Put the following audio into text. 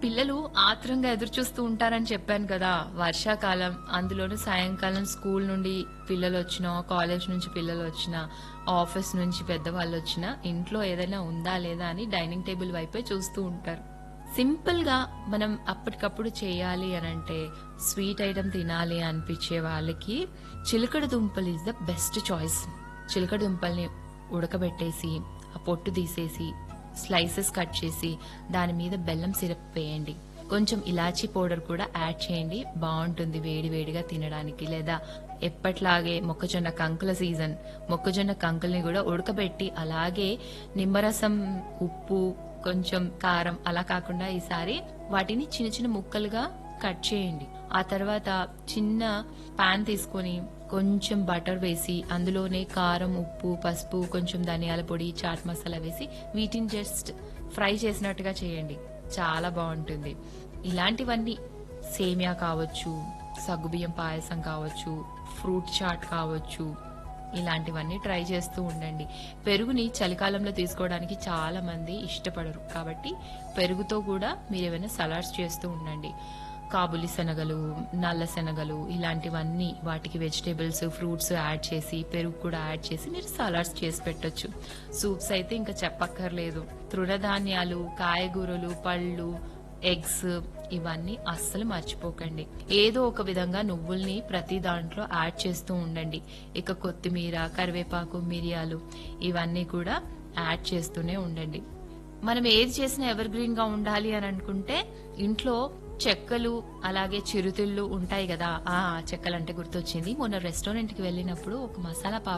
పిల్లలు ఆత్రంగా ఎదురు చూస్తూ ఉంటారని చెప్పాను కదా వర్షాకాలం అందులోనూ సాయంకాలం స్కూల్ నుండి పిల్లలు వచ్చినా కాలేజ్ నుంచి పిల్లలు వచ్చినా ఆఫీస్ నుంచి పెద్దవాళ్ళు వచ్చినా ఇంట్లో ఏదైనా ఉందా లేదా అని డైనింగ్ టేబుల్ వైపే చూస్తూ ఉంటారు సింపుల్ గా మనం అప్పటికప్పుడు చేయాలి అని అంటే స్వీట్ ఐటమ్ తినాలి అనిపించే వాళ్ళకి చిలకడ దుంపలు ఇస్ ద బెస్ట్ చాయిస్ చిలకడ దుంపల్ని ఉడకబెట్టేసి ఆ పొట్టు తీసేసి స్లైసెస్ కట్ చేసి దాని మీద బెల్లం సిరప్ వేయండి కొంచెం ఇలాచీ పౌడర్ కూడా యాడ్ చేయండి బాగుంటుంది వేడి వేడిగా తినడానికి లేదా ఎప్పట్లాగే మొక్కజొన్న కంకుల సీజన్ మొక్కజొన్న కంకుల్ని కూడా ఉడకబెట్టి అలాగే నిమ్మరసం ఉప్పు కొంచెం కారం అలా కాకుండా ఈసారి వాటిని చిన్న చిన్న ముక్కలుగా కట్ చేయండి ఆ తర్వాత చిన్న పాన్ తీసుకొని కొంచెం బటర్ వేసి అందులోనే కారం ఉప్పు పసుపు కొంచెం ధనియాల పొడి చాట్ మసాలా వేసి వీటిని జస్ట్ ఫ్రై చేసినట్టుగా చేయండి చాలా బాగుంటుంది ఇలాంటివన్నీ సేమియా కావచ్చు సగ్గుబియ్యం పాయసం కావచ్చు ఫ్రూట్ చాట్ కావచ్చు ఇలాంటివన్నీ ట్రై చేస్తూ ఉండండి పెరుగుని చలికాలంలో తీసుకోవడానికి చాలా మంది ఇష్టపడరు కాబట్టి పెరుగుతో కూడా మీరు ఏమైనా సలాడ్స్ చేస్తూ ఉండండి కాబులి శనగలు నల్ల శనగలు ఇలాంటివన్నీ వాటికి వెజిటేబుల్స్ ఫ్రూట్స్ యాడ్ చేసి పెరుగు కూడా యాడ్ చేసి మీరు సలాడ్స్ చేసి పెట్టొచ్చు సూప్స్ అయితే ఇంకా చెప్పక్కర్లేదు తృణధాన్యాలు కాయగూరలు పళ్ళు ఎగ్స్ ఇవన్నీ అస్సలు మర్చిపోకండి ఏదో ఒక విధంగా నువ్వుల్ని ప్రతి దాంట్లో యాడ్ చేస్తూ ఉండండి ఇక కొత్తిమీర కరివేపాకు మిరియాలు ఇవన్నీ కూడా యాడ్ చేస్తూనే ఉండండి మనం ఏది చేసినా ఎవర్ గ్రీన్ గా ఉండాలి అని అనుకుంటే ఇంట్లో చెక్కలు అలాగే చిరుతిళ్ళు ఉంటాయి కదా ఆ చెక్కలు అంటే గుర్తొచ్చింది మొన్న రెస్టారెంట్ కి వెళ్ళినప్పుడు ఒక మసాలా పాపడ్